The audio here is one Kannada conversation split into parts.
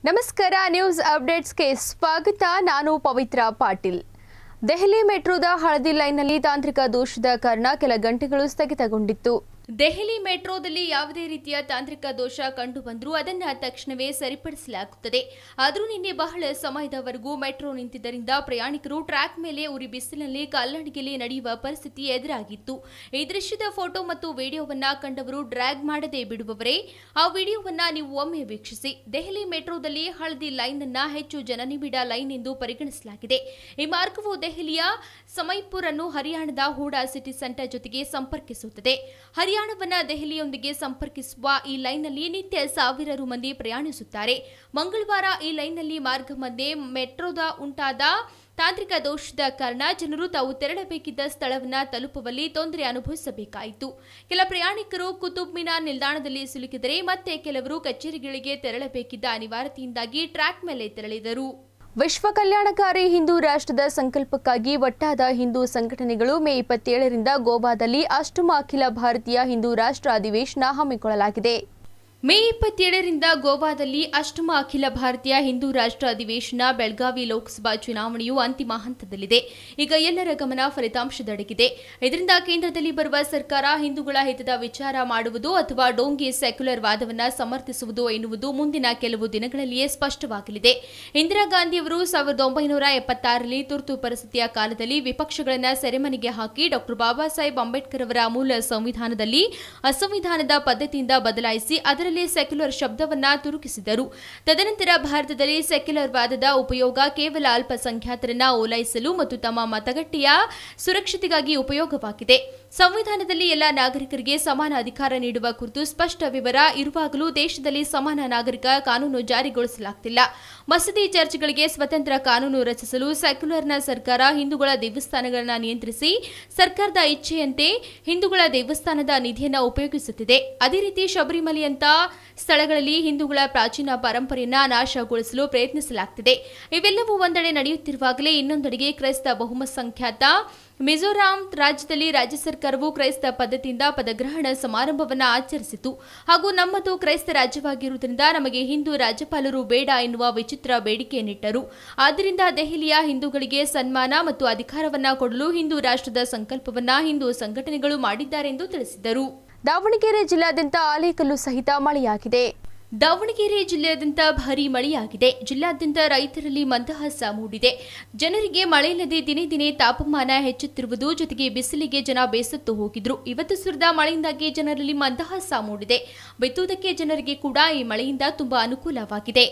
ನಮಸ್ಕಾರ ನ್ಯೂಸ್ ಅಪ್ಡೇಟ್ಸ್ಗೆ ಸ್ವಾಗತ ನಾನು ಪವಿತ್ರ ಪಾಟೀಲ್ ದೆಹಲಿ ಮೆಟ್ರೋದ ಹಳದಿ ಲೈನ್ನಲ್ಲಿ ತಾಂತ್ರಿಕ ದೋಷದ ಕಾರಣ ಕೆಲ ಗಂಟೆಗಳು ಸ್ಥಗಿತಗೊಂಡಿತ್ತು ದೆಹಲಿ ಮೆಟ್ರೋದಲ್ಲಿ ಯಾವುದೇ ರೀತಿಯ ತಾಂತ್ರಿಕ ದೋಷ ಕಂಡು ಬಂದರೂ ಅದನ್ನು ತಕ್ಷಣವೇ ಸರಿಪಡಿಸಲಾಗುತ್ತದೆ ಆದರೂ ನಿನ್ನೆ ಬಹಳ ಸಮಯದವರೆಗೂ ಮೆಟ್ರೋ ನಿಂತಿದ್ದರಿಂದ ಪ್ರಯಾಣಿಕರು ಟ್ರ್ಯಾಕ್ ಮೇಲೆ ಉರಿ ಬಿಸಿಲಿನಲ್ಲಿ ಕಾಲ್ನಡಿಗೆಯಲ್ಲಿ ನಡೆಯುವ ಪರಿಸ್ಥಿತಿ ಎದುರಾಗಿತ್ತು ಈ ದೃಶ್ಯದ ಫೋಟೋ ಮತ್ತು ವಿಡಿಯೋವನ್ನ ಕಂಡವರು ಡ್ರ್ಯಾಗ್ ಮಾಡದೆ ಬಿಡುವವರೇ ಆ ವಿಡಿಯೋವನ್ನ ನೀವು ಒಮ್ಮೆ ವೀಕ್ಷಿಸಿ ದೆಹಲಿ ಮೆಟ್ರೋದಲ್ಲಿ ಹಳದಿ ಲೈನ್ ಅನ್ನ ಹೆಚ್ಚು ಜನನಿಬಿಡ ಲೈನ್ ಎಂದು ಪರಿಗಣಿಸಲಾಗಿದೆ ಈ ಮಾರ್ಗವು ದೆಹಲಿಯ ಸಮೈಪುರ್ ಅನ್ನು ಹರಿಯಾಣದ ಹೂಡಾ ಸಿಟಿ ಸೆಂಟರ್ ಜೊತೆಗೆ ಸಂಪರ್ಕಿಸುತ್ತದೆ ಹರಿಯಾಣವನ್ನ ದೆಹಲಿಯೊಂದಿಗೆ ಸಂಪರ್ಕಿಸುವ ಈ ಲೈನ್ನಲ್ಲಿ ನಿತ್ಯ ಸಾವಿರಾರು ಮಂದಿ ಪ್ರಯಾಣಿಸುತ್ತಾರೆ ಮಂಗಳವಾರ ಈ ಲೈನ್ನಲ್ಲಿ ಮಾರ್ಗ ಮಧ್ಯೆ ಮೆಟ್ರೋದ ಉಂಟಾದ ತಾಂತ್ರಿಕ ದೋಷದ ಕಾರಣ ಜನರು ತಾವು ತೆರಳಬೇಕಿದ್ದ ಸ್ಥಳವನ್ನ ತಲುಪುವಲ್ಲಿ ತೊಂದರೆ ಅನುಭವಿಸಬೇಕಾಯಿತು ಕೆಲ ಪ್ರಯಾಣಿಕರು ಕುತುಬ್ ಮಿನಾರ್ ನಿಲ್ದಾಣದಲ್ಲಿ ಸಿಲುಕಿದರೆ ಮತ್ತೆ ಕೆಲವರು ಕಚೇರಿಗಳಿಗೆ ತೆರಳಬೇಕಿದ್ದ ಅನಿವಾರ್ಯತೆಯಿಂದಾಗಿ ಟ್ರ್ಯಾಕ್ ಮೇಲೆ ತೆರಳಿದರು ವಿಶ್ವ ಕಲ್ಯಾಣಕಾರಿ ಹಿಂದೂ ರಾಷ್ಟ್ರದ ಸಂಕಲ್ಪಕ್ಕಾಗಿ ಒಟ್ಟಾದ ಹಿಂದೂ ಸಂಘಟನೆಗಳು ಮೇ ಇಪ್ಪತ್ತೇಳರಿಂದ ಗೋವಾದಲ್ಲಿ ಅಷ್ಟಮ ಅಖಿಲ ಭಾರತೀಯ ಹಿಂದೂ ರಾಷ್ಟ್ರ ಅಧಿವೇಶನ ಹಮ್ಮಿಕೊಳ್ಳಲಾಗಿದೆ ಮೇ ಇಪ್ಪತ್ತೇಳರಿಂದ ಗೋವಾದಲ್ಲಿ ಅಷ್ಟಮ ಅಖಿಲ ಭಾರತೀಯ ಹಿಂದೂ ರಾಷ್ಟ್ರ ಅಧಿವೇಶನ ಬೆಳಗಾವಿ ಲೋಕಸಭಾ ಚುನಾವಣೆಯು ಅಂತಿಮ ಹಂತದಲ್ಲಿದೆ ಈಗ ಎಲ್ಲರ ಗಮನ ಫಲಿತಾಂಶದೆಡೆಗಿದೆ ಇದರಿಂದ ಕೇಂದ್ರದಲ್ಲಿ ಬರುವ ಸರ್ಕಾರ ಹಿಂದೂಗಳ ಹಿತದ ವಿಚಾರ ಮಾಡುವುದು ಅಥವಾ ಡೋಂಗಿ ಸೆಕ್ಯುಲರ್ ವಾದವನ್ನ ಸಮರ್ಥಿಸುವುದು ಎನ್ನುವುದು ಮುಂದಿನ ಕೆಲವು ದಿನಗಳಲ್ಲಿಯೇ ಸ್ಪಷ್ಟವಾಗಲಿದೆ ಇಂದಿರಾ ಗಾಂಧಿಯವರು ಸಾವಿರದ ಒಂಬೈನೂರ ಎಪ್ಪತ್ತಾರರಲ್ಲಿ ತುರ್ತು ಪರಿಸ್ಥಿತಿಯ ಕಾಲದಲ್ಲಿ ವಿಪಕ್ಷಗಳನ್ನ ಸೆರೆಮನೆಗೆ ಹಾಕಿ ಡಾಕ್ಟರ್ ಬಾಬಾ ಸಾಹೇಬ್ ಅಂಬೇಡ್ಕರ್ ಅವರ ಮೂಲ ಸಂವಿಧಾನದಲ್ಲಿ ಅಸಂವಿಧಾನದ ಪದ್ಧತಿಯಿಂದ ಬದಲಾಯಿಸಿ ಅದರಲ್ಲಿ ಸೆಕ್ಯುಲರ್ ಶಬ್ದವನ್ನ ತುರುಕಿಸಿದರು ತದನಂತರ ಭಾರತದಲ್ಲಿ ಸೆಕ್ಯುಲರ್ ವಾದದ ಉಪಯೋಗ ಕೇವಲ ಅಲ್ಪಸಂಖ್ಯಾತರನ್ನ ಓಲೈಸಲು ಮತ್ತು ತಮ್ಮ ಮತಗಟ್ಟೆಯ ಸುರಕ್ಷತೆಗಾಗಿ ಉಪಯೋಗವಾಗಿದೆ ಸಂವಿಧಾನದಲ್ಲಿ ಎಲ್ಲ ನಾಗರಿಕರಿಗೆ ಸಮಾನ ಅಧಿಕಾರ ನೀಡುವ ಕುರಿತು ಸ್ಪಷ್ಟ ವಿವರ ಇರುವಾಗಲೂ ದೇಶದಲ್ಲಿ ಸಮಾನ ನಾಗರಿಕ ಕಾನೂನು ಜಾರಿಗೊಳಿಸಲಾಗುತ್ತಿಲ್ಲ ಮಸೀದಿ ಚರ್ಚ್ಗಳಿಗೆ ಸ್ವತಂತ್ರ ಕಾನೂನು ರಚಿಸಲು ಸೆಕ್ಯುಲರ್ನ ಸರ್ಕಾರ ಹಿಂದೂಗಳ ದೇವಸ್ಥಾನಗಳನ್ನು ನಿಯಂತ್ರಿಸಿ ಸರ್ಕಾರದ ಇಚ್ಛೆಯಂತೆ ಹಿಂದೂಗಳ ದೇವಸ್ಥಾನದ ನಿಧಿಯನ್ನು ಉಪಯೋಗಿಸುತ್ತಿದೆ ಅದೇ ರೀತಿ ಶಬರಿಮಲೆಯಂತ ಸ್ಥಳಗಳಲ್ಲಿ ಹಿಂದೂಗಳ ಪ್ರಾಚೀನ ಪರಂಪರೆಯನ್ನ ನಾಶಗೊಳಿಸಲು ಪ್ರಯತ್ನಿಸಲಾಗುತ್ತಿದೆ ಇವೆಲ್ಲವೂ ಒಂದೆಡೆ ನಡೆಯುತ್ತಿರುವಾಗಲೇ ಇನ್ನೊಂದೆಡೆಗೆ ಕ್ರೈಸ್ತ ಬಹುಸಂಖ್ಯಾತ ಮಿಜೋರಾಂ ರಾಜ್ಯದಲ್ಲಿ ರಾಜ್ಯ ಸರ್ಕಾರವು ಕ್ರೈಸ್ತ ಪದ್ಧತಿಯಿಂದ ಪದಗ್ರಹಣ ಸಮಾರಂಭವನ್ನು ಆಚರಿಸಿತು ಹಾಗೂ ನಮ್ಮದು ಕ್ರೈಸ್ತ ರಾಜ್ಯವಾಗಿರುವುದರಿಂದ ನಮಗೆ ಹಿಂದೂ ರಾಜ್ಯಪಾಲರು ಬೇಡ ಎನ್ನುವ ವಿಚಿತ್ರ ಬೇಡಿಕೆಯನ್ನಿಟ್ಟರು ಆದ್ದರಿಂದ ದೆಹಲಿಯ ಹಿಂದೂಗಳಿಗೆ ಸನ್ಮಾನ ಮತ್ತು ಅಧಿಕಾರವನ್ನ ಕೊಡಲು ಹಿಂದೂ ರಾಷ್ಟ್ರದ ಸಂಕಲ್ಪವನ್ನ ಹಿಂದೂ ಸಂಘಟನೆಗಳು ಮಾಡಿದ್ದಾರೆಂದು ತಿಳಿಸಿದರು ದಾವಣಗೆರೆ ಜಿಲ್ಲಾದ್ಯಂತ ಆಲೇಕಲ್ಲು ಸಹಿತ ಮಳೆಯಾಗಿದೆ ದಾವಣಗೆರೆ ಜಿಲ್ಲೆಯಾದ್ಯಂತ ಭಾರೀ ಮಳೆಯಾಗಿದೆ ಜಿಲ್ಲಾದ್ಯಂತ ರೈತರಲ್ಲಿ ಮಂದಹಾಸ ಮೂಡಿದೆ ಜನರಿಗೆ ಮಳೆ ಇಲ್ಲದೆ ದಿನೇ ದಿನೇ ತಾಪಮಾನ ಹೆಚ್ಚುತ್ತಿರುವುದು ಜೊತೆಗೆ ಬಿಸಿಲಿಗೆ ಜನ ಬೇಸತ್ತು ಹೋಗಿದ್ರು ಇವತ್ತು ಸುರಿದ ಮಳೆಯಿಂದಾಗಿ ಜನರಲ್ಲಿ ಮಂದಹಾಸ ಮೂಡಿದೆ ಬಿತ್ತುವುದಕ್ಕೆ ಜನರಿಗೆ ಕೂಡ ಈ ಮಳೆಯಿಂದ ತುಂಬಾ ಅನುಕೂಲವಾಗಿದೆ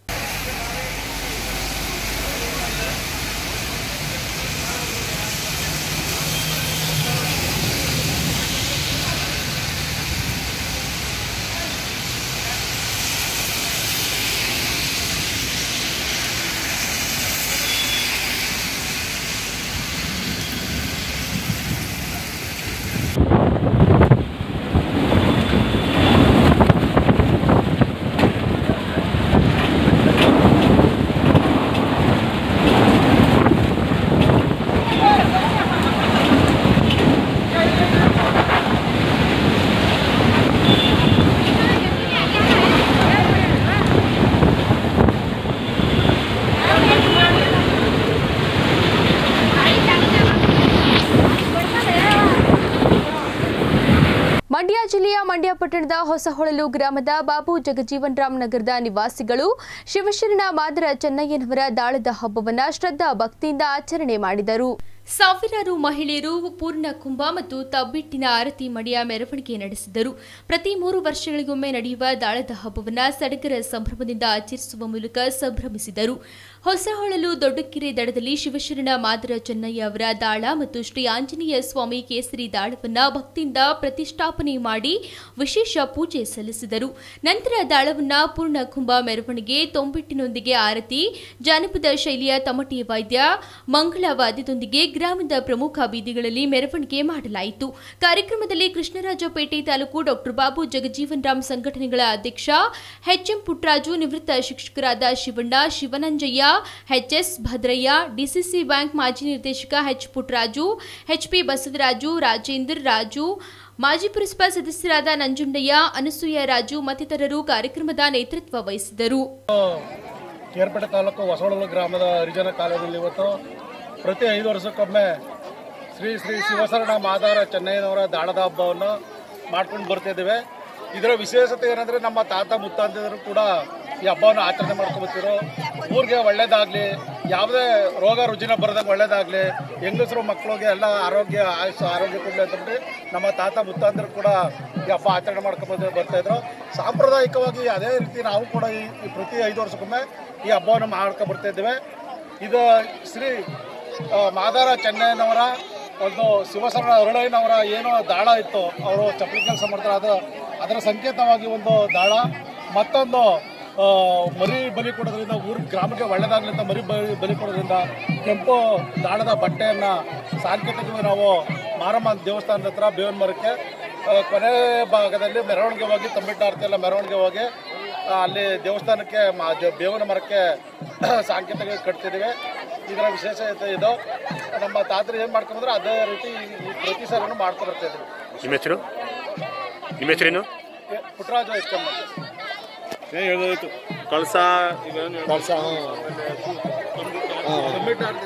ಮಂಡ್ಯ ಜಿಲ್ಲೆಯ ಮಂಡ್ಯ ಪಟ್ಟಣದ ಹೊಸಹೊಳಲು ಗ್ರಾಮದ ಬಾಬು ಜಗಜೀವನ್ ರಾಮ್ ನಗರದ ನಿವಾಸಿಗಳು ಶಿವಶರಣ ಮಾದರ ಚೆನ್ನಯ್ಯನವರ ದಾಳದ ಹಬ್ಬವನ್ನ ಶ್ರದ್ಧಾ ಭಕ್ತಿಯಿಂದ ಆಚರಣೆ ಮಾಡಿದರು ಸಾವಿರಾರು ಮಹಿಳೆಯರು ಪೂರ್ಣ ಕುಂಭ ಮತ್ತು ತಬ್ಬಿಟ್ಟಿನ ಆರತಿ ಮಡಿಯ ಮೆರವಣಿಗೆ ನಡೆಸಿದರು ಪ್ರತಿ ಮೂರು ವರ್ಷಗಳಿಗೊಮ್ಮೆ ನಡೆಯುವ ದಾಳದ ಹಬ್ಬವನ್ನ ಸಡಗರ ಸಂಭ್ರಮದಿಂದ ಆಚರಿಸುವ ಮೂಲಕ ಸಂಭ್ರಮಿಸಿದರು ಹೊಸಹೊಳಲು ದೊಡ್ಡಕೆರೆ ದಡದಲ್ಲಿ ಶಿವಶರಣ ಮಾದರ ಚೆನ್ನಯ್ಯ ಅವರ ದಾಳ ಮತ್ತು ಶ್ರೀ ಆಂಜನೇಯ ಸ್ವಾಮಿ ಕೇಸರಿ ದಾಳವನ್ನ ಭಕ್ತಿಯಿಂದ ಪ್ರತಿಷ್ಠಾಪನೆ ಮಾಡಿ ವಿಶೇಷ ಪೂಜೆ ಸಲ್ಲಿಸಿದರು ನಂತರ ದಾಳವನ್ನ ಪೂರ್ಣ ಕುಂಭ ಮೆರವಣಿಗೆ ತೊಂಬಿಟ್ಟಿನೊಂದಿಗೆ ಆರತಿ ಜಾನಪದ ಶೈಲಿಯ ತಮಟಿ ವಾದ್ಯ ಮಂಗಳ ವಾದ್ಯದೊಂದಿಗೆ ಗ್ರಾಮದ ಪ್ರಮುಖ ಬೀದಿಗಳಲ್ಲಿ ಮೆರವಣಿಗೆ ಮಾಡಲಾಯಿತು ಕಾರ್ಯಕ್ರಮದಲ್ಲಿ ಕೃಷ್ಣರಾಜಪೇಟೆ ತಾಲೂಕು ಡಾಕ್ಟರ್ ಬಾಬು ಜಗಜೀವನ್ ರಾಮ್ ಸಂಘಟನೆಗಳ ಅಧ್ಯಕ್ಷ ಎಚ್ಎಂ ಪುಟ್ಟರಾಜು ನಿವೃತ್ತ ಶಿಕ್ಷಕರಾದ Shivanna Shivananjaiah HS Bhadraiah DCC bank ಮಾಜಿ ನಿರ್ದೇಶಕ ಎಚ್ ಪುಟ್ಟರಾಜು ಎಚ್ಪಿ ಬಸವರಾಜು ರಾಜೇಂದ್ರ ರಾಜು ಮಾಜಿ ಪುರಸಭಾ ಸದಸ್ಯರಾದ ನಂಜುಂಡಯ್ಯ ಅನಸೂಯ ರಾಜು ಮತ್ತಿತರರು ಕಾರ್ಯಕ್ರಮದ ನೇತೃತ್ವ ವಹಿಸಿದರು ಕೇರ್ಪೇಟೆ ತಾಲೂಕು ಹೊಸವಳಲು ಗ್ರಾಮದ ಹರಿಜನ ಕಾಲೋನಿಯಲ್ಲಿ ಇವತ್ತು ಪ್ರತಿ ಐದು ವರ್ಷಕ್ಕೊಮ್ಮೆ ಶ್ರೀ ಶ್ರೀ ಶಿವಶರಣ ಮಾದಾರ ಚೆನ್ನೈನವರ ದಾಳದ ಹಬ್ಬವನ್ನು ಮಾಡ್ಕೊಂಡು ಬರ್ತಿದ್ದೇವೆ ಇದರ ವಿಶೇಷತೆ ಏನಂದರೆ ನಮ್ಮ ತಾತ ಮುತ್ತಾಂತಿದ್ರು ಕೂಡ ಈ ಹಬ್ಬವನ್ನು ಆಚರಣೆ ಮಾಡ್ಕೊಬತ್ತಿರೋ ಊರಿಗೆ ಒಳ್ಳೇದಾಗಲಿ ಯಾವುದೇ ರೋಗ ರುಜಿನ ಬರದಂಗೆ ಒಳ್ಳೇದಾಗಲಿ ಹೆಂಗಸರು ಮಕ್ಕಳಿಗೆ ಎಲ್ಲ ಆರೋಗ್ಯ ಆಯುಷ್ ಆರೋಗ್ಯ ಕೊಡಲಿ ಅಂತಂದ್ರೆ ನಮ್ಮ ತಾತ ಮುತ್ತಾಂತರು ಕೂಡ ಈ ಹಬ್ಬ ಆಚರಣೆ ಮಾಡ್ಕೊಂಡು ಬರ್ತಾಯಿದ್ರು ಸಾಂಪ್ರದಾಯಿಕವಾಗಿ ಅದೇ ರೀತಿ ನಾವು ಕೂಡ ಈ ಈ ಪ್ರತಿ ಐದು ವರ್ಷಕ್ಕೊಮ್ಮೆ ಈ ಹಬ್ಬವನ್ನು ಮಾಡ್ಕೊ ಬರ್ತಾ ಇದ್ದೇವೆ ಇದು ಶ್ರೀ ಆ, ಮಾದಾರ ಚೆನ್ನೈನವರ ಒಂದು ಶಿವಶರಣ ಅರುಳಯ್ಯನವರ ಏನೋ ದಾಳ ಇತ್ತು ಅವರು ಚಪ್ಪಲಿ ಕೆಲಸ ಮಾಡ್ತಾರೆ ಅದು ಅದರ ಸಂಕೇತವಾಗಿ ಒಂದು ದಾಳ ಮತ್ತೊಂದು ಆ, ಮರಿ ಬಲಿ ಕೊಡೋದ್ರಿಂದ ಊರ ಗ್ರಾಮಕ್ಕೆ ಒಳ್ಳೆಯದಾಗಲಿ ಅಂತ ಮರಿ ಬಲಿ ಬಲಿ ಕೊಡೋದ್ರಿಂದ ಕೆಂಪು ದಾಳದ ಬಟ್ಟೆಯನ್ನು ಸಾಂಕೇತಿಕವಾಗಿ ನಾವು ಮಾರಮ್ಮ ದೇವಸ್ಥಾನದ ಹತ್ರ ಬೇವಿನ ಮರಕ್ಕೆ ಆ, ಕೊನೆ ಭಾಗದಲ್ಲಿ ಮೆರವಣಿಗೆ ಹೋಗಿ ತಂಬಿಟ್ಟು ಆರತಿ ಎಲ್ಲ ಮೆರವಣಿಗೆ ಹೋಗಿ ಆ, ಅಲ್ಲಿ ದೇವಸ್ಥಾನಕ್ಕೆ ಮ- ದೇ- ಬೇವಿನ ಮರಕ್ಕೆ ಸಾಂಕೇತಿಕ ಕಟ್ತಿದ್ದೀವಿ ಇದರ ವಿಶೇಷತೆ ಇದು ನಮ್ಮ ತಾತರು ಏನು ಮಾಡ್ಕೊಂಡ್ರೆ ಅದೇ ರೀತಿ ಈ ಪ್ರತಿ ಸಾರಿನೂ ಮಾಡ್ಕೊಂಡು ಬರ್ತಾ ಇದ್ವಿ ನಿಮ್ಮ ಹೆಸರು ನಿಮ್ಮ ಹೆಸರೇನು ಎ- ಪುಟ್ಟರಾಜ ಇಸ್ಕೊಂಡ್ ಏನು ಹೇಳ್ಬೋದಾಯ್ತು ಕಳಸ ಇವೇನು ತಂಬಿಟ್ಟು ಆರತಿ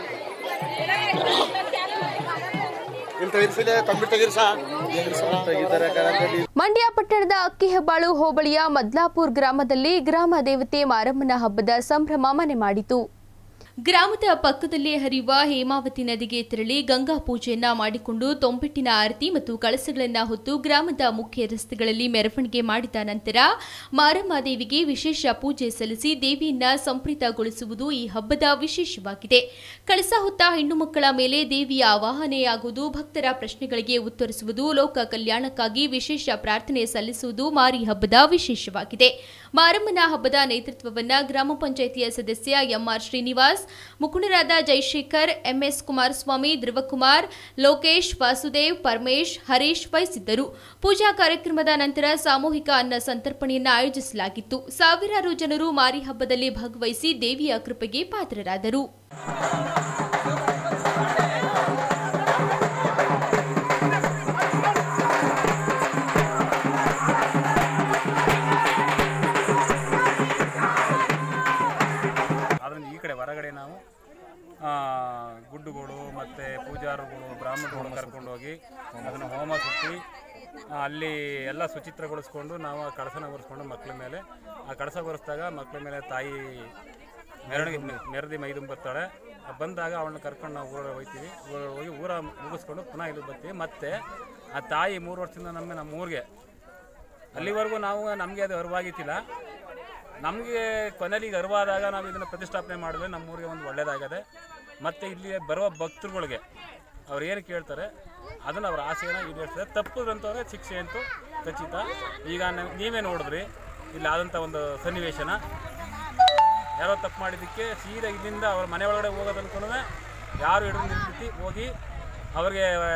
ತೆಗಿತಾರೆ ಮಂಡ್ಯ ಪಟ್ಟಣದ ಅಕ್ಕಿಹೆಬ್ಬಾಳು ಹೋಬಳಿಯ ಮದ್ಲಾಪುರ್ ಗ್ರಾಮದಲ್ಲಿ ಗ್ರಾಮ ದೇವತೆ ಮಾರಮ್ಮನ ಹಬ್ಬದ ಸಂಭ್ರಮ ಮನೆ ಮಾಡಿತು ಗ್ರಾಮದ ಪಕ್ಕದಲ್ಲೇ ಹರಿಯುವ ಹೇಮಾವತಿ ನದಿಗೆ ತೆರಳಿ ಗಂಗಾ ಪೂಜೆಯನ್ನ ಮಾಡಿಕೊಂಡು ತೊಂಬೆಟ್ಟಿನ ಆರತಿ ಮತ್ತು ಕಳಸಗಳನ್ನ ಹೊತ್ತು ಗ್ರಾಮದ ಮುಖ್ಯ ರಸ್ತೆಗಳಲ್ಲಿ ಮೆರವಣಿಗೆ ಮಾಡಿದ ನಂತರ ಮಾರಮ್ಮ ದೇವಿಗೆ ವಿಶೇಷ ಪೂಜೆ ಸಲ್ಲಿಸಿ ದೇವಿಯನ್ನ ಸಂಪ್ರೀತಗೊಳಿಸುವುದು ಈ ಹಬ್ಬದ ವಿಶೇಷವಾಗಿದೆ ಕಳಸ ಹೊತ್ತ ಹೆಣ್ಣು ಮಕ್ಕಳ ಮೇಲೆ ದೇವಿಯ ಆವಾಹನೆಯಾಗುವುದು ಭಕ್ತರ ಪ್ರಶ್ನೆಗಳಿಗೆ ಉತ್ತರಿಸುವುದು ಲೋಕ ಕಲ್ಯಾಣಕ್ಕಾಗಿ ವಿಶೇಷ ಪ್ರಾರ್ಥನೆ ಸಲ್ಲಿಸುವುದು ಮಾರಿ ಹಬ್ಬದ ವಿಶೇಷವಾಗಿದೆ ಮಾರಮ್ಮನ ಹಬ್ಬದ ನೇತೃತ್ವವನ್ನ ಗ್ರಾಮ ಪಂಚಾಯಿತಿಯ ಸದಸ್ಯ ಎಂಆರ್ ಶ್ರೀನಿವಾಸ್ ಮುಖಂಡರಾದ ಜೈಶೇಖರ್ ಎಂಎಸ್ ಕುಮಾರಸ್ವಾಮಿ ಧ್ರುವಕುಮಾರ್ ಲೋಕೇಶ್ ವಾಸುದೇವ್ ಪರಮೇಶ್ ಹರೀಶ್ ವಹಿಸಿದ್ದರು ಪೂಜಾ ಕಾರ್ಯಕ್ರಮದ ನಂತರ ಸಾಮೂಹಿಕ ಅನ್ನ ಸಂತರ್ಪಣೆಯನ್ನ ಆಯೋಜಿಸಲಾಗಿತ್ತು ಸಾವಿರಾರು ಜನರು ಮಾರಿ ಹಬ್ಬದಲ್ಲಿ ಭಾಗವಹಿಸಿ ದೇವಿಯ ಕೃಪೆಗೆ ಪಾತ್ರರಾದರು ಅದರಿಂದ ಈ ಕಡೆ ಹೊರಗಡೆ ನಾವು ಆ, ಗುಡ್ಡುಗಳು ಮತ್ತು ಪೂಜಾರುಗಳು ಬ್ರಾಹ್ಮಣಗಳು ಕರ್ಕೊಂಡು ಹೋಗಿ ಅದನ್ನು ಹೋಮ ಸುತ್ತಿ ಆ, ಅಲ್ಲಿ ಎಲ್ಲ ಶುಚಿತ್ರಗೊಳಿಸ್ಕೊಂಡು ನಾವು ಆ ಕಳಸನ ಒರೆಸ್ಕೊಂಡು ಮಕ್ಕಳ ಮೇಲೆ ಆ ಕಳಸ ಒರೆಸಿದಾಗ ಮಕ್ಕಳ ಮೇಲೆ ತಾಯಿ ಮೆರವಣಿಗೆ ಮೆರದಿ ಮೈದುಂಬ ಬರ್ತಾಳೆ ಆ ಬಂದಾಗ ಅವಳನ್ನ ಕರ್ಕೊಂಡು ನಾವು ಊರ ಹೋಗ್ತೀವಿ ಊರ ಹೋಗಿ ಊರ ಮುಗಿಸ್ಕೊಂಡು ಪುನಃ ಇಲ್ಲಿ ಬರ್ತೀವಿ ಮತ್ತು ಆ ತಾಯಿ ಮೂರು ವರ್ಷದಿಂದ ನಮ್ಮ ನಮ್ಮ ಊರಿಗೆ ಅಲ್ಲಿವರೆಗೂ ನಾವು ನಮಗೆ ಅದು ಅರಿವಾಗಿತ್ತಿಲ್ಲ ನಮಗೆ ಕೊನೆಯಲ್ಲಿ ಈಗ ಅರಿವಾದಾಗ ನಾವು ಇದನ್ನು ಪ್ರತಿಷ್ಠಾಪನೆ ಮಾಡಿದ್ರೆ ನಮ್ಮೂರಿಗೆ ಒಂದು ಒಳ್ಳೇದಾಗದೆ ಮತ್ತು ಇಲ್ಲಿ ಬರುವ ಭಕ್ತರುಗಳಿಗೆ ಅವ್ರು ಏನು ಕೇಳ್ತಾರೆ ಅದನ್ನು ಅವ್ರ ಆಸೆಯನ್ನು ಈಡೇರಿಸ್ತಾರೆ ತಪ್ಪದಂತವ್ರೆ ಶಿಕ್ಷೆ ಅಂತೂ ಖಚಿತ ಈಗ ನಾವ್- ನೀವೇ ನೋಡಿದ್ರಿ ಇಲ್ಲಿ ಆದಂಥ ಒಂದು ಸನ್ನಿವೇಶನ ಯಾರೋ ತಪ್ಪು ಮಾಡಿದ್ದಕ್ಕೆ ಸೀದಾ ಇಲ್ಲಿಂದ ಅವ್ರ ಮನೆ ಒಳಗಡೆ ಹೋಗೋದು ಅನ್ಕೊಂಡು ಯಾರು ಹಿಡಿದು ನಿಂತಿ ಹೋಗಿ ಅವ್ರಿಗೆ ಆ,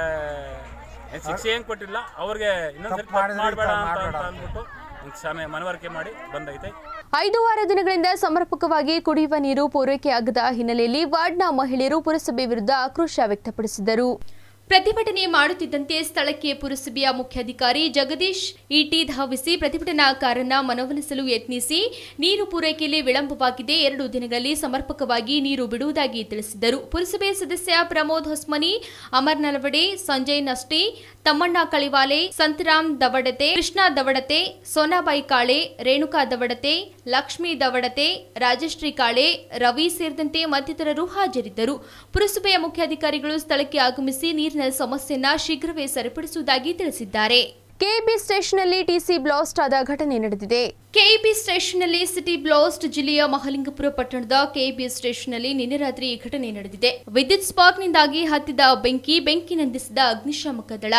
ಏನ್ ಶಿಕ್ಷೆ ಏನು ಕೊಟ್ಟಿಲ್ಲ ಅವ್ರಿಗೆ ಇನ್ನೊಂದ್ಸರಿ ತಪ್ಪು ಮಾಡಬೇಡ ಅಂತ ಅಂತ ಅಂದ್ಬಿಟ್ಟು ಒಂದು ಕ್ಷಮೆ ಮನವರಿಕೆ ಮಾಡಿ ಬಂದೈತೆ ಐದು ವಾರ ದಿನಗಳಿಂದ ಸಮರ್ಪಕವಾಗಿ ಕುಡಿಯುವ ನೀರು ಪೂರೈಕೆಯಾಗದ ಹಿನ್ನೆಲೆಯಲ್ಲಿ ವಾರ್ಡ್ನ ಮಹಿಳೆಯರು ಪುರಸಭೆ ವಿರುದ್ಧ ಆಕ್ರೋಶ ವ್ಯಕ್ತಪಡಿಸಿದರು ಪ್ರತಿಭಟನೆ ಮಾಡುತ್ತಿದ್ದಂತೆ ಸ್ಥಳಕ್ಕೆ ಪುರಸಭೆಯ ಮುಖ್ಯಾಧಿಕಾರಿ ಜಗದೀಶ್ ಇಟಿ ಧಾವಿಸಿ ಪ್ರತಿಭಟನಾಕಾರನ್ನ ಮನವೊಲಿಸಲು ಯತ್ನಿಸಿ ನೀರು ಪೂರೈಕೆಯಲ್ಲಿ ವಿಳಂಬವಾಗಿದೆ ಎರಡು ದಿನಗಳಲ್ಲಿ ಸಮರ್ಪಕವಾಗಿ ನೀರು ಬಿಡುವುದಾಗಿ ತಿಳಿಸಿದರು ಪುರಸಭೆ ಸದಸ್ಯ ಪ್ರಮೋದ್ ಹೊಸ್ಮನಿ ಅಮರ್ ನಲವಡೆ ಸಂಜಯ್ ನಷ್ಟಿ ತಮ್ಮಣ್ಣ ಕಳಿವಾಲೆ ಸಂತರಾಮ್ ದವಡತೆ ಕೃಷ್ಣ ದವಡತೆ ಸೋನಾಬಾಯಿ ಕಾಳೆ ರೇಣುಕಾ ದವಡತೆ ಲಕ್ಷ್ಮೀ ದವಡತೆ ರಾಜಶ್ರೀ ಕಾಳೆ ರವಿ ಸೇರಿದಂತೆ ಮತ್ತಿತರರು ಹಾಜರಿದ್ದರು ಪುರಸಭೆಯ ಮುಖ್ಯಾಧಿಕಾರಿಗಳು ಸ್ಥಳಕ್ಕೆ ಆಗಮಿಸಿ ನೀರಿನ ಸಮಸ್ಯೆಯನ್ನ ಶೀಘ್ರವೇ ಸರಿಪಡಿಸುವುದಾಗಿ ತಿಳಿಸಿದ್ದಾರೆ ಕೆಬಿ ಸ್ಟೇಷನ್ನಲ್ಲಿ ಟಿಸಿ ಬ್ಲಾಸ್ಟ್ ಆದ ಘಟನೆ ನಡೆದಿದೆ ಕೆಇಬಿ ಸ್ಟೇಷನ್ನಲ್ಲಿ ಸಿಟಿ ಬ್ಲಾಸ್ಟ್ ಜಿಲ್ಲೆಯ ಮಹಲಿಂಗಪುರ ಪಟ್ಟಣದ ಕೆಇಬಿ ಸ್ಟೇಷನ್ನಲ್ಲಿ ನಿನ್ನೆ ರಾತ್ರಿ ಈ ಘಟನೆ ನಡೆದಿದೆ ವಿದ್ಯುತ್ ಸ್ಪಾರ್ಕ್ನಿಂದಾಗಿ ಹತ್ತಿದ ಬೆಂಕಿ ಬೆಂಕಿ ನಂದಿಸಿದ ಅಗ್ನಿಶಾಮಕ ದಳ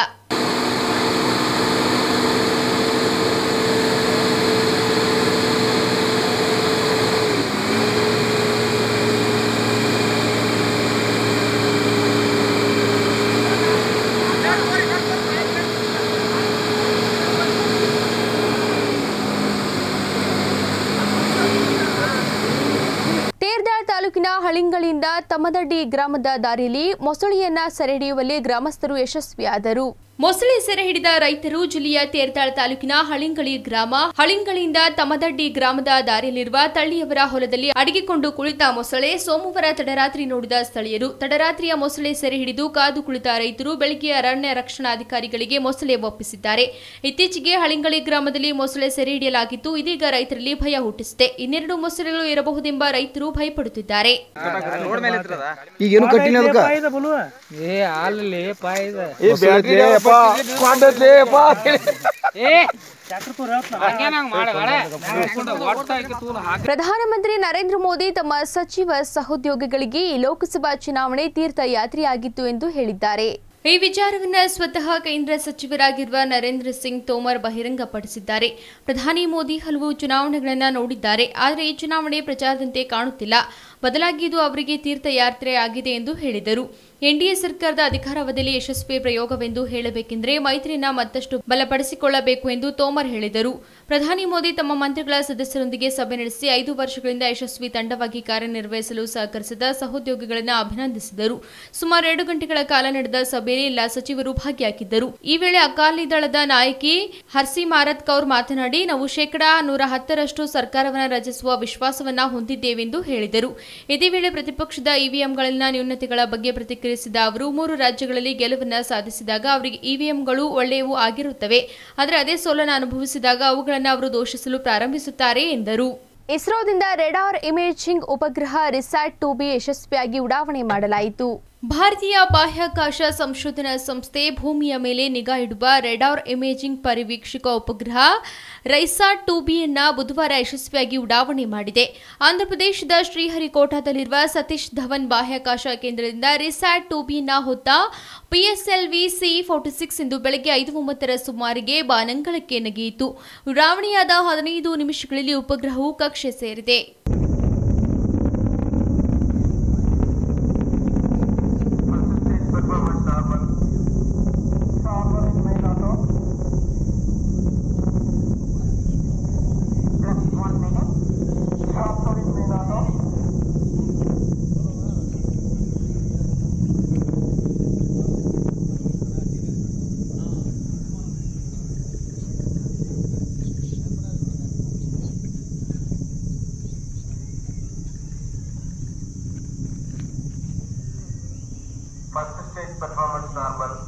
ತೇರ್ದಾಳ್ ತಾಲೂಕಿನ ಹಳಿಂಗಳಿಂದ ತಮ್ಮದಡ್ಡಿ ಗ್ರಾಮದ ದಾರಿಯಲ್ಲಿ ಮೊಸಳೆಯನ್ನ ಸೆರೆ ಹಿಡಿಯುವಲ್ಲಿ ಗ್ರಾಮಸ್ಥರು ಯಶಸ್ವಿಯಾದರು ಮೊಸಳೆ ಸೆರೆ ಹಿಡಿದ ರೈತರು ಜಿಲ್ಲೆಯ ತೇರ್ತಾಳ ತಾಲೂಕಿನ ಹಳಿಂಗಳಿ ಗ್ರಾಮ ಹಳಿಂಗಳಿಯಿಂದ ತಮದಡ್ಡಿ ಗ್ರಾಮದ ದಾರಿಯಲ್ಲಿರುವ ತಳ್ಳಿಯವರ ಹೊಲದಲ್ಲಿ ಅಡಗಿಕೊಂಡು ಕುಳಿತ ಮೊಸಳೆ ಸೋಮವಾರ ತಡರಾತ್ರಿ ನೋಡಿದ ಸ್ಥಳೀಯರು ತಡರಾತ್ರಿಯ ಮೊಸಳೆ ಸೆರೆ ಹಿಡಿದು ಕಾದು ಕುಳಿತ ರೈತರು ಬೆಳಗ್ಗೆ ಅರಣ್ಯ ರಕ್ಷಣಾಧಿಕಾರಿಗಳಿಗೆ ಮೊಸಳೆ ಒಪ್ಪಿಸಿದ್ದಾರೆ ಇತ್ತೀಚೆಗೆ ಹಳಿಂಗಳಿ ಗ್ರಾಮದಲ್ಲಿ ಮೊಸಳೆ ಸೆರೆ ಹಿಡಿಯಲಾಗಿದ್ದು ಇದೀಗ ರೈತರಲ್ಲಿ ಭಯ ಹುಟ್ಟಿಸಿದೆ ಇನ್ನೆರಡು ಮೊಸಳೆಗಳು ಇರಬಹುದೆಂಬ ರೈತರು ಭಯಪಡುತ್ತಿದ್ದಾರೆ ಈಗೇನು ಕಟ್ಟಿನ ಅದಕ್ಕ ಏ ಹಾಲಲ್ಲಿ ಪಾಯ್ದ ಪ್ರಧಾನಮಂತ್ರಿ ನರೇಂದ್ರ ಮೋದಿ ತಮ್ಮ ಸಚಿವ ಸಹೋದ್ಯೋಗಿಗಳಿಗೆ ಈ ಲೋಕಸಭಾ ಚುನಾವಣೆ ತೀರ್ಥಯಾತ್ರೆಯಾಗಿತ್ತು ಎಂದು ಹೇಳಿದ್ದಾರೆ ಈ ವಿಚಾರವನ್ನ ಸ್ವತಃ ಕೇಂದ್ರ ಸಚಿವರಾಗಿರುವ ನರೇಂದ್ರ ಸಿಂಗ್ ತೋಮರ್ ಬಹಿರಂಗಪಡಿಸಿದ್ದಾರೆ ಪ್ರಧಾನಿ ಮೋದಿ ಹಲವು ಚುನಾವಣೆಗಳನ್ನು ನೋಡಿದ್ದಾರೆ ಆದರೆ ಈ ಚುನಾವಣೆ ಪ್ರಚಾರದಂತೆ ಕಾಣುತ್ತಿಲ್ಲ ಬದಲಾಗಿ ಇದು ಅವರಿಗೆ ತೀರ್ಥಯಾತ್ರೆ ಆಗಿದೆ ಎಂದು ಹೇಳಿದರು ಎನ್ಡಿಎ ಸರ್ಕಾರದ ಅಧಿಕಾರಾವಧಿಯಲ್ಲಿ ಯಶಸ್ವಿ ಪ್ರಯೋಗವೆಂದು ಹೇಳಬೇಕೆಂದರೆ ಮೈತ್ರಿಯನ್ನ ಮತ್ತಷ್ಟು ಬಲಪಡಿಸಿಕೊಳ್ಳಬೇಕು ಎಂದು ತೋಮರ್ ಹೇಳಿದರು ಪ್ರಧಾನಿ ಮೋದಿ ತಮ್ಮ ಮಂತ್ರಿಗಳ ಸದಸ್ಯರೊಂದಿಗೆ ಸಭೆ ನಡೆಸಿ ಐದು ವರ್ಷಗಳಿಂದ ಯಶಸ್ವಿ ತಂಡವಾಗಿ ಕಾರ್ಯನಿರ್ವಹಿಸಲು ಸಹಕರಿಸಿದ ಸಹೋದ್ಯೋಗಿಗಳನ್ನು ಅಭಿನಂದಿಸಿದರು ಸುಮಾರು ಎರಡು ಗಂಟೆಗಳ ಕಾಲ ನಡೆದ ಸಭೆಯಲ್ಲಿ ಎಲ್ಲ ಸಚಿವರು ಭಾಗಿಯಾಗಿದ್ದರು ಈ ವೇಳೆ ಅಕಾಲಿ ದಳದ ನಾಯಕಿ ಹರ್ಸಿಮಾರತ್ ಕೌರ್ ಮಾತನಾಡಿ ನಾವು ಶೇಕಡಾ ನೂರ ಹತ್ತರಷ್ಟು ಸರ್ಕಾರವನ್ನು ರಚಿಸುವ ವಿಶ್ವಾಸವನ್ನ ಹೊಂದಿದ್ದೇವೆಂದು ಹೇಳಿದರು ಇದೇ ವೇಳೆ ಪ್ರತಿಪಕ್ಷದ ಇವಿಎಂಗಳಲ್ಲಿನ ನ್ಯೂನತೆಗಳ ಬಗ್ಗೆ ಪ್ರತಿಕ್ರಿಯಿಸಿದ ಅವರು ಮೂರು ರಾಜ್ಯಗಳಲ್ಲಿ ಗೆಲುವನ್ನ ಸಾಧಿಸಿದಾಗ ಅವರಿಗೆ ಇವಿಎಂಗಳು ಒಳ್ಳೆಯವು ಆಗಿರುತ್ತವೆ ಆದರೆ ಅದೇ ಸೋಲನ್ನು ಅನುಭವಿಸಿದಾಗ ಅವುಗಳನ್ನು ಅವರು ದೋಷಿಸಲು ಪ್ರಾರಂಭಿಸುತ್ತಾರೆ ಎಂದರು ಇಸ್ರೋದಿಂದ ರೆಡಾರ್ ಇಮೇಜಿಂಗ್ ಉಪಗ್ರಹ ರಿಸ್ಯಾಟ್ ಟು ಬಿ ಯಶಸ್ವಿಯಾಗಿ ಉಡಾವಣೆ ಮಾಡಲಾಯಿತು ಭಾರತೀಯ ಬಾಹ್ಯಾಕಾಶ ಸಂಶೋಧನಾ ಸಂಸ್ಥೆ ಭೂಮಿಯ ಮೇಲೆ ನಿಗಾ ಇಡುವ ರೆಡಾರ್ ಇಮೇಜಿಂಗ್ ಪರಿವೀಕ್ಷಕ ಉಪಗ್ರಹ ರೈಸಾಟ್ ಟು ಬಿಯನ್ನ ಬುಧವಾರ ಯಶಸ್ವಿಯಾಗಿ ಉಡಾವಣೆ ಮಾಡಿದೆ ಆಂಧ್ರಪ್ರದೇಶದ ಶ್ರೀಹರಿಕೋಟಾದಲ್ಲಿರುವ ಸತೀಶ್ ಧವನ್ ಬಾಹ್ಯಾಕಾಶ ಕೇಂದ್ರದಿಂದ ರಿಸ್ಯಾಟ್ ಟು ಬಿಯನ್ನ ಹೊತ್ತ ಪಿಎಸ್ಎಲ್ವಿ ಸಿ ಫೋರ್ಟಿ ಸಿಕ್ಸ್ ಇಂದು ಬೆಳಗ್ಗೆ ಐದು ಮೂವತ್ತರ ಸುಮಾರಿಗೆ ಬಾನಂಗಳಕ್ಕೆ ನಗೆಯಿತು ಉಡಾವಣೆಯಾದ ಹದಿನೈದು ನಿಮಿಷಗಳಲ್ಲಿ ಉಪಗ್ರಹವು ಕಕ್ಷೆ ಸೇರಿದೆ First stage performance normal.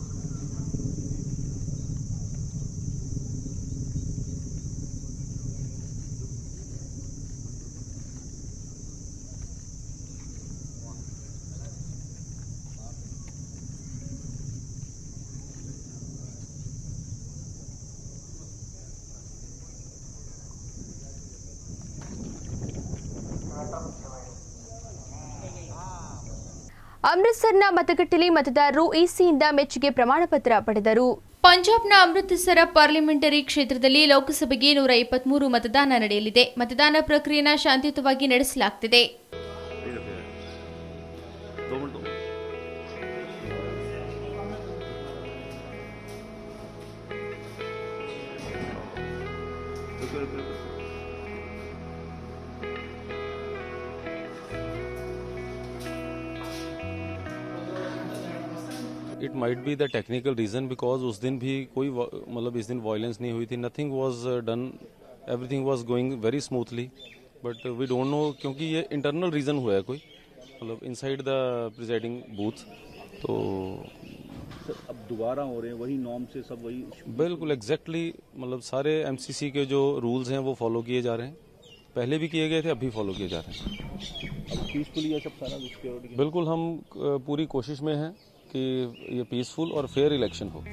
ಅಮೃತ್ಸರ್ನ ಮತಗಟ್ಟೆಯಲ್ಲಿ ಮತದಾರರು ಇಸಿಯಿಂದ ಮೆಚ್ಚುಗೆ ಪ್ರಮಾಣ ಪತ್ರ ಪಡೆದರು ಪಂಜಾಬ್ನ ಅಮೃತಸರ ಪಾರ್ಲಿಮೆಂಟರಿ ಕ್ಷೇತ್ರದಲ್ಲಿ ಲೋಕಸಭೆಗೆ ನೂರ ಇಪ್ಪತ್ಮೂರು ಮತದಾನ ನಡೆಯಲಿದೆ ಮತದಾನ ಪ್ರಕ್ರಿಯೆನ ಶಾಂತಿಯುತವಾಗಿ ನಡೆಸಲಾಗುತ್ತಿದೆ it might be the technical reason because उस दिन भी कोई वा- मतलब इस दिन वायलेंस नहीं हुई थी nothing was done everything was going very smoothly but we don't know क्योंकि ये इंटरनल रीजन हुआ है कोई मतलब इनसाइड द प्रिजाइडिंग बूथ तो अब दोबारा हो रहे हैं वही नॉर्म से सब वही बिल्कुल एग्जैक्टली मतलब सारे एमसीसी के जो रूल्स हैं वो फॉलो किए जा रहे हैं पहले भी किए गए थे अभी फॉलो किए जा रहे हैं अब पीसफुली ये सब सारा सिक्योरिटी बिल्कुल हम अ, पूरी कोशिश में हैं कि ये पीसफुल और फेयर इलेक्शन हो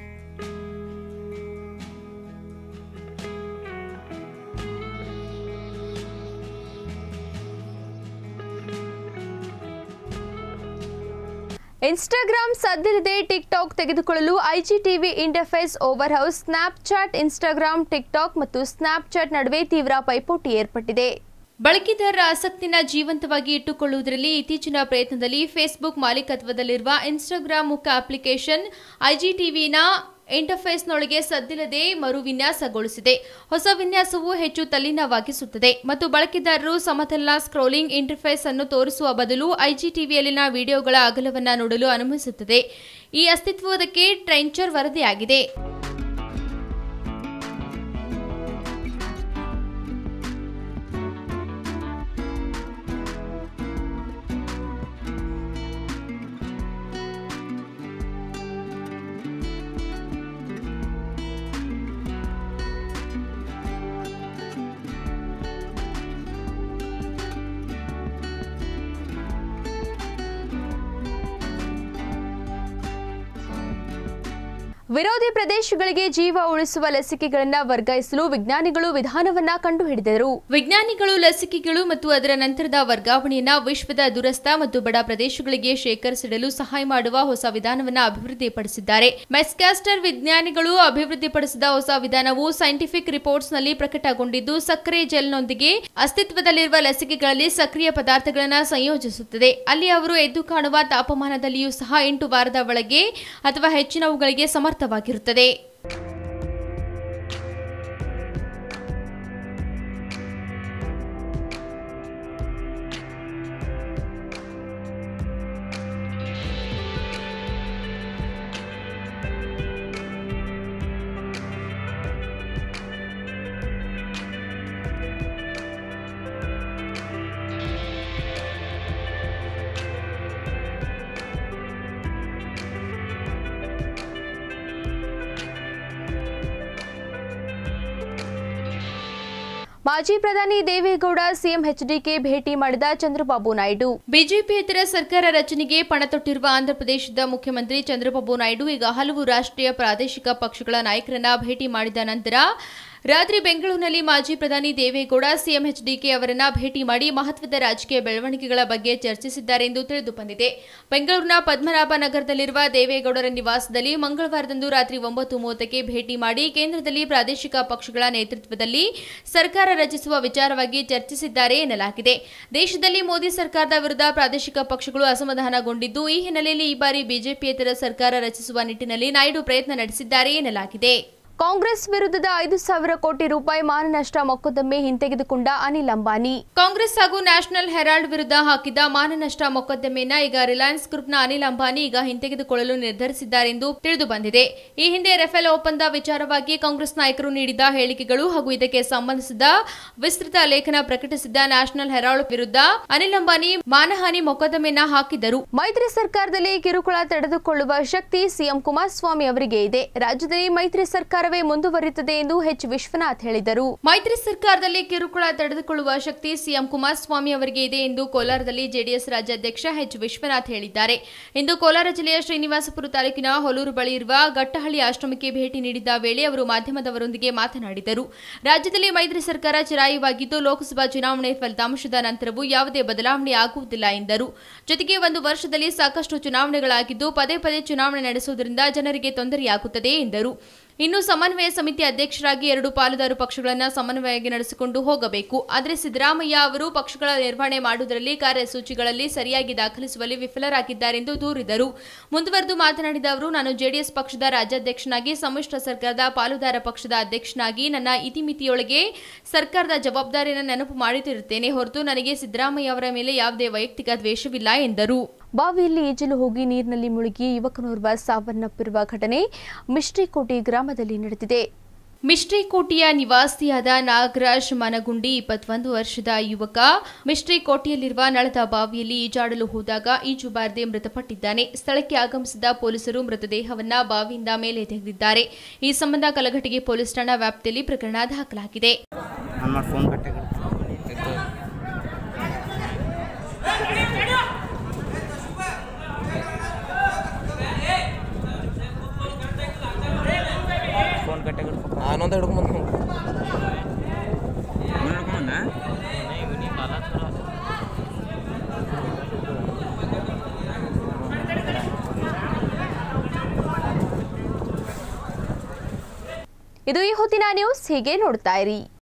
ಇನ್ಸ್ಟಾಗ್ರಾಂ ಸದ್ದಿಲ್ಲದೆ ಟಿಕ್ಟಾಕ್ ತೆಗೆದುಕೊಳ್ಳಲು IGTV interface overhaul Snapchat Instagram TikTok ಮತ್ತು ಸ್ನ್ಯಾಪ್ಚಾಟ್ ನಡುವೆ ತೀವ್ರ ಪೈಪೋಟಿ ಏರ್ಪಟ್ಟಿದೆ ಬಳಕೆದಾರರ ಆಸಕ್ತಿನ ಜೀವಂತವಾಗಿ ಇಟ್ಟುಕೊಳ್ಳುವುದರಲ್ಲಿ ಇತ್ತೀಚಿನ ಪ್ರಯತ್ನದಲ್ಲಿ ಫೇಸ್ಬುಕ್ ಮಾಲೀಕತ್ವದಲ್ಲಿರುವ ಇನ್ಸ್ಟಾಗ್ರಾಂ ಮುಖ ಅಪ್ಲಿಕೇಶನ್ ಐಜಿಟಿವಿನ ಇಂಟರ್ಫೇಸ್ನೊಳಗೆ ಸದ್ದಿಲ್ಲದೆ ಮರು ವಿನ್ಯಾಸಗೊಳಿಸಿದೆ ಹೊಸ ವಿನ್ಯಾಸವು ಹೆಚ್ಚು ತಲ್ಲೀನವಾಗಿಸುತ್ತದೆ ಮತ್ತು ಬಳಕೆದಾರರು ಸಮತಲ ಸ್ಕ್ರೋಲಿಂಗ್ ಇಂಟರ್ಫೇಸ್ ಅನ್ನು ತೋರಿಸುವ ಬದಲು ಐಜಿಟಿವಿಯಲ್ಲಿನ ವಿಡಿಯೋಗಳ ಅಗಲವನ್ನು ನೋಡಲು ಅನುಮತಿಸುತ್ತದೆ ಈ ಅಸ್ತಿತ್ವದಕ್ಕೆ ಟ್ರೆಂಚರ್ ವರದಿಯಾಗಿದೆ ವಿರೋಧಿ ಪ್ರದೇಶಗಳಿಗೆ ಜೀವ ಉಳಿಸುವ ಲಸಿಕೆಗಳನ್ನ ವರ್ಗಾಯಿಸಲು ವಿಜ್ಞಾನಿಗಳು ವಿಧಾನವನ್ನ ಕಂಡುಹಿಡಿದರು ವಿಜ್ಞಾನಿಗಳು ಲಸಿಕೆಗಳು ಮತ್ತು ಅದರ ನಂತರದ ವರ್ಗಾವಣೆಯನ್ನ ವಿಶ್ವದ ದುರಸ್ಥ ಮತ್ತು ಬಡ ಪ್ರದೇಶಗಳಿಗೆ ಶೇಖರಿಸಿಡಲು ಸಹಾಯ ಮಾಡುವ ಹೊಸ ವಿಧಾನವನ್ನ ಅಭಿವೃದ್ಧಿಪಡಿಸಿದ್ದಾರೆ ಮೆಸ್ಕ್ಯಾಸ್ಟರ್ ವಿಜ್ಞಾನಿಗಳು ಅಭಿವೃದ್ಧಿಪಡಿಸಿದ ಹೊಸ ವಿಧಾನವು ಸೈಂಟಿಫಿಕ್ ರಿಪೋರ್ಟ್ಸ್ನಲ್ಲಿ ಪ್ರಕಟಗೊಂಡಿದ್ದು ಸಕ್ಕರೆ ಜೆಲ್ನೊಂದಿಗೆ ಅಸ್ತಿತ್ವದಲ್ಲಿರುವ ಲಸಿಕೆಗಳಲ್ಲಿ ಸಕ್ರಿಯ ಪದಾರ್ಥಗಳನ್ನು ಸಂಯೋಜಿಸುತ್ತದೆ ಅಲ್ಲಿ ಅವರು ಎದ್ದು ಕಾಣುವ ತಾಪಮಾನದಲ್ಲಿಯೂ ಸಹ ಎಂಟು ವಾರದ ಒಳಗೆ ಅಥವಾ ಹೆಚ್ಚಿನವುಗಳಿಗೆ ಸಮರ್ಥವಾಗಿರುತ್ತದೆ ಮಾಜಿ ಪ್ರಧಾನಿ ದೇವೇಗೌಡ ಸಿಎಂ ಎಚ್ಡಿಕೆ ಭೇಟಿ ಮಾಡಿದ ಚಂದ್ರಬಾಬು ನಾಯ್ಡು ಬಿಜೆಪಿಯೇತರ ಸರ್ಕಾರ ರಚನೆಗೆ ಪಣ ತೊಟ್ಟಿರುವ ಆಂಧ್ರಪ್ರದೇಶದ ಮುಖ್ಯಮಂತ್ರಿ ಚಂದ್ರಬಾಬು ನಾಯ್ಡು ಈಗ ಹಲವು ರಾಷ್ಟ್ರೀಯ ಪ್ರಾದೇಶಿಕ ಪಕ್ಷಗಳ ನಾಯಕರನ್ನ ಭೇಟಿ ಮಾಡಿದ ನಂತರ ರಾತ್ರಿ ಬೆಂಗಳೂರಿನಲ್ಲಿ ಮಾಜಿ ಪ್ರಧಾನಿ ದೇವೇಗೌಡ ಸಿಎಂ ಎಚ್ಡಿಕೆ ಅವರನ್ನ ಭೇಟಿ ಮಾಡಿ ಮಹತ್ವದ ರಾಜಕೀಯ ಬೆಳವಣಿಗೆಗಳ ಬಗ್ಗೆ ಚರ್ಚಿಸಿದ್ದಾರೆ ಎಂದು ತಿಳಿದು ಬಂದಿದೆ ಬೆಂಗಳೂರಿನ ಪದ್ಮನಾಭ ನಗರದಲ್ಲಿರುವ ದೇವೇಗೌಡರ ನಿವಾಸದಲ್ಲಿ ಮಂಗಳವಾರದಂದು ರಾತ್ರಿ ಒಂಬತ್ತು ಮೂವತ್ತಕ್ಕೆ ಭೇಟಿ ಮಾಡಿ ಕೇಂದ್ರದಲ್ಲಿ ಪ್ರಾದೇಶಿಕ ಪಕ್ಷಗಳ ನೇತೃತ್ವದಲ್ಲಿ ಸರ್ಕಾರ ರಚಿಸುವ ವಿಚಾರವಾಗಿ ಚರ್ಚಿಸಿದ್ದಾರೆ ಎನ್ನಲಾಗಿದೆ ದೇಶದಲ್ಲಿ ಮೋದಿ ಸರ್ಕಾರದ ವಿರುದ್ಧ ಪ್ರಾದೇಶಿಕ ಪಕ್ಷಗಳು ಅಸಮಾಧಾನಗೊಂಡಿದ್ದು ಈ ಹಿನ್ನೆಲೆಯಲ್ಲಿ ಈ ಬಾರಿ ಬಿಜೆಪಿಯೇತರ ಸರ್ಕಾರ ರಚಿಸುವ ನಿಟ್ಟಿನಲ್ಲಿ ನಾಯ್ಡು ಪ್ರಯತ್ನ ನಡೆಸಿದ್ದಾರೆ ಎನ್ನಲಾಗಿದೆ ಕಾಂಗ್ರೆಸ್ ವಿರುದ್ಧದ ಐದು ಸಾವಿರ ಕೋಟಿ ರೂಪಾಯಿ ಮಾನನಷ್ಟ ಮೊಕದ್ದಮೆ ಹಿಂತೆಗೆದುಕೊಂಡ ಅನಿಲ್ ಅಂಬಾನಿ ಕಾಂಗ್ರೆಸ್ ಹಾಗೂ ನ್ಯಾಷನಲ್ ಹೆರಾಲ್ಡ್ ವಿರುದ್ಧ ಹಾಕಿದ್ದ ಮಾನನಷ್ಟ ಮೊಕದ್ದಮೆಯನ್ನ ಈಗ ರಿಲಯನ್ಸ್ ಗ್ರೂಪ್ನ ಅನಿಲ್ ಅಂಬಾನಿ ಈಗ ಹಿಂತೆಗೆದುಕೊಳ್ಳಲು ನಿರ್ಧರಿಸಿದ್ದಾರೆ ಎಂದು ತಿಳಿದು ಬಂದಿದೆ ಈ ಹಿಂದೆ ರಫೇಲ್ ಒಪ್ಪಂದ ವಿಚಾರವಾಗಿ ಕಾಂಗ್ರೆಸ್ ನಾಯಕರು ನೀಡಿದ ಹೇಳಿಕೆಗಳು ಹಾಗೂ ಇದಕ್ಕೆ ಸಂಬಂಧಿಸಿದ ವಿಸ್ತೃತ ಲೇಖನ ಪ್ರಕಟಿಸಿದ್ದ ನ್ಯಾಷನಲ್ ಹೆರಾಲ್ಡ್ ವಿರುದ್ಧ ಅನಿಲ್ ಅಂಬಾನಿ ಮಾನಹಾನಿ ಮೊಕದ್ದಮೆಯನ್ನ ಹಾಕಿದ್ದರು ಮೈತ್ರಿ ಸರ್ಕಾರದಲ್ಲಿ ಕಿರುಕುಳ ತಡೆದುಕೊಳ್ಳುವ ಶಕ್ತಿ ಸಿಎಂ ಕುಮಾರಸ್ವಾಮಿ ಅವರಿಗೆ ಇದೆ ರಾಜ್ಯದಲ್ಲಿ ಮೈತ್ರಿ ಸರ್ಕಾರವೇ ಮುಂದುವರಿಯುತ್ತದೆ ಎಂದು ಎಚ್ ವಿಶ್ವನಾಥ್ ಹೇಳಿದರು ಮೈತ್ರಿ ಸರ್ಕಾರದಲ್ಲಿ ಕಿರುಕುಳ ತಡೆದುಕೊಳ್ಳುವ ಶಕ್ತಿ ಸಿಎಂ ಕುಮಾರಸ್ವಾಮಿ ಅವರಿಗೆ ಇದೆ ಎಂದು ಕೋಲಾರದಲ್ಲಿ ಜೆಡಿಎಸ್ ರಾಜ್ಯಾಧ್ಯಕ್ಷ ಎಚ್ ವಿಶ್ವನಾಥ್ ಹೇಳಿದ್ದಾರೆ ಇಂದು ಕೋಲಾರ ಜಿಲ್ಲೆಯ ಶ್ರೀನಿವಾಸಪುರ ತಾಲೂಕಿನ ಹೊಲೂರು ಬಳಿ ಇರುವ ಗಟ್ಟಹಳ್ಳಿ ಆಶ್ರಮಕ್ಕೆ ಭೇಟಿ ನೀಡಿದ್ದ ವೇಳೆ ಅವರು ಮಾಧ್ಯಮದವರೊಂದಿಗೆ ಮಾತನಾಡಿದರು ರಾಜ್ಯದಲ್ಲಿ ಮೈತ್ರಿ ಸರ್ಕಾರ ಚಿರಾಯುವಾಗಿದ್ದು ಲೋಕಸಭಾ ಚುನಾವಣೆ ಫಲಿತಾಂಶದ ನಂತರವೂ ಯಾವುದೇ ಬದಲಾವಣೆ ಆಗುವುದಿಲ್ಲ ಎಂದರು ಜೊತೆಗೆ ಒಂದು ವರ್ಷದಲ್ಲಿ ಸಾಕಷ್ಟು ಚುನಾವಣೆಗಳಾಗಿದ್ದು ಪದೇ ಪದೇ ಚುನಾವಣೆ ನಡೆಸುವುದರಿಂದ ಜನರಿಗೆ ತೊಂದರೆಯಾಗುತ್ತದೆ ಎಂದರು ಇನ್ನು ಸಮನ್ವಯ ಸಮಿತಿ ಅಧ್ಯಕ್ಷರಾಗಿ ಎರಡು ಪಾಲುದಾರು ಪಕ್ಷಗಳನ್ನು ಸಮನ್ವಯವಾಗಿ ನಡೆಸಿಕೊಂಡು ಹೋಗಬೇಕು ಆದರೆ ಸಿದ್ದರಾಮಯ್ಯ ಅವರು ಪಕ್ಷಗಳ ನಿರ್ವಹಣೆ ಮಾಡುವುದರಲ್ಲಿ ಕಾರ್ಯಸೂಚಿಗಳಲ್ಲಿ ಸರಿಯಾಗಿ ದಾಖಲಿಸುವಲ್ಲಿ ವಿಫಲರಾಗಿದ್ದಾರೆಂದು ದೂರಿದರು ಮುಂದುವರೆದು ಮಾತನಾಡಿದ ಅವರು ನಾನು ಜೆಡಿಎಸ್ ಪಕ್ಷದ ರಾಜ್ಯಾಧ್ಯಕ್ಷನಾಗಿ ಸಮ್ಮಿಶ್ರ ಸರ್ಕಾರದ ಪಾಲುದಾರ ಪಕ್ಷದ ಅಧ್ಯಕ್ಷನಾಗಿ ನನ್ನ ಇತಿಮಿತಿಯೊಳಗೆ ಸರ್ಕಾರದ ಜವಾಬ್ದಾರಿಯನ್ನು ನೆನಪು ಮಾಡುತ್ತಿರುತ್ತೇನೆ ಹೊರತು ನನಗೆ ಸಿದ್ದರಾಮಯ್ಯ ಅವರ ಮೇಲೆ ಯಾವುದೇ ವೈಯಕ್ತಿಕ ದ್ವೇಷವಿಲ್ಲ ಎಂದರು ಬಾವಿಯಲ್ಲಿ ಈಜಲು ಹೋಗಿ ನೀರಿನಲ್ಲಿ ಮುಳುಗಿ ಯುವಕನೋರ್ವ ಸಾವನ್ನಪ್ಪಿರುವ ಘಟನೆ ಮಿಷ್ಟ್ರಿಕೋಟೆ ಗ್ರಾಮದಲ್ಲಿ ನಡೆದಿದೆ ಮಿಷ್ಟ್ರಿಕೋಟೆಯ ನಿವಾಸಿಯಾದ ನಾಗರಾಜ್ ಮನಗುಂಡಿ ಇಪ್ಪತ್ತೊಂದು ವರ್ಷದ ಯುವಕ ಮಿಷ್ಟ್ರಿಕೋಟೆಯಲ್ಲಿರುವ ನಳದ ಬಾವಿಯಲ್ಲಿ ಈಜಾಡಲು ಹೋದಾಗ ಈಜು ಬಾರದೆ ಮೃತಪಟ್ಟಿದ್ದಾನೆ ಸ್ಥಳಕ್ಕೆ ಆಗಮಿಸಿದ ಪೊಲೀಸರು ಮೃತದೇಹವನ್ನ ಬಾವಿಯಿಂದ ಮೇಲೆ ತೆಗೆದಿದ್ದಾರೆ ಈ ಸಂಬಂಧ ಕಲಘಟಗಿ ಪೊಲೀಸ್ ಠಾಣಾ ವ್ಯಾಪ್ತಿಯಲ್ಲಿ ಪ್ರಕರಣ ದಾಖಲಾಗಿದೆ ಆನಂದ ಹಿಡ್ಕೊಂಡ್ ಇದು ಈ ಹೊತ್ತಿನ ನ್ಯೂಸ್ ಹೀಗೆ ನೋಡ್ತಾ ಇರಿ